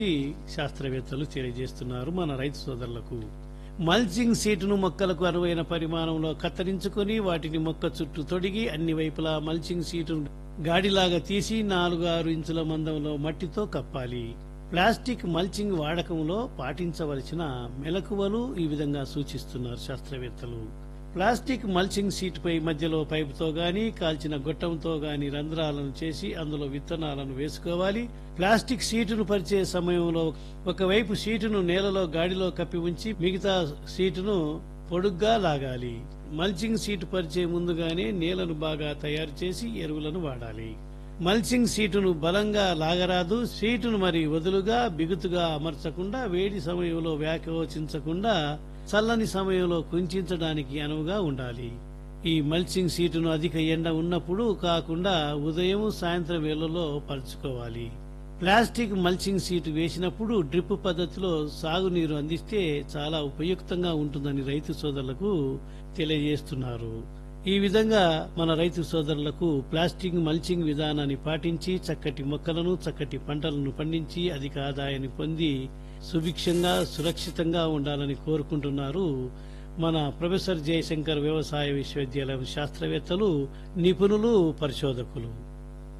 ఈ శాస్త్రవేత్తలు తెలియజేస్తున్నారు మన రైతు సోదరులకు మల్చింగ్ సీటును మొక్కలకు అనువైన పరిమాణంలో కత్తిరించుకొని వాటిని మొక్క చుట్టూ తొడిగి అన్ని వైపులా మల్చింగ్ సీటును గాడిలాగా తీసి నాలుగు ఆరు ఇంచుల మందంలో మట్టితో కప్పాలి ప్లాస్టిక్ మల్చింగ్ వాడకంలో పాటించవలసిన మెలకువలు ఈ విధంగా సూచిస్తున్నారు శాస్త్రవేత్తలు ప్లాస్టిక్ మల్చింగ్ షీట్పై మధ్యలో పైపుతో గాని కాల్చిన గొట్టంతో గాని రంధ్రాలను చేసి అందులో విత్తనాలను వేసుకోవాలి ప్లాస్టిక్ షీటును పరిచే సమయంలో ఒకవైపు షీటును నేలలో గాడిలో కప్పి ఉంచి మిగతా షీటును పొడుగ్గా లాగాలి మల్చింగ్ షీట్ పరిచే ముందుగానే నేలను బాగా తయారు చేసి ఎరువులను వాడాలి మల్చింగ్ సీటును బలంగా లాగరాదు సీటును మరి వదులుగా బిగుతుగా అమర్చకుండా వేడి సమయంలో వ్యాకోచించకుండా చల్లని సమయంలో కుంచించడానికి అనువుగా ఉండాలి ఈ మల్చింగ్ సీటును అధిక ఎండ ఉన్నప్పుడు కాకుండా ఉదయం సాయంత్రం వేళల్లో పరుచుకోవాలి ప్లాస్టిక్ మల్చింగ్ సీటు వేసినప్పుడు డ్రిప్ పద్ధతిలో సాగునీరు అందిస్తే చాలా ఉపయుక్తంగా ఉంటుందని రైతు సోదరులకు తెలియజేస్తున్నారు ఈ విధంగా మన రైతు సోదరులకు ప్లాస్టిక్ మల్చింగ్ విధానాన్ని పాటించి చక్కటి మొక్కలను చక్కటి పంటలను పండించి అధిక ఆదాయాన్ని పొంది సుభిక్షంగా సురక్షితంగా ఉండాలని కోరుకుంటున్నారు మన ప్రొఫెసర్ జయశంకర్ వ్యవసాయ విశ్వవిద్యాలయం శాస్త్రవేత్తలు నిపుణులు పరిశోధకులు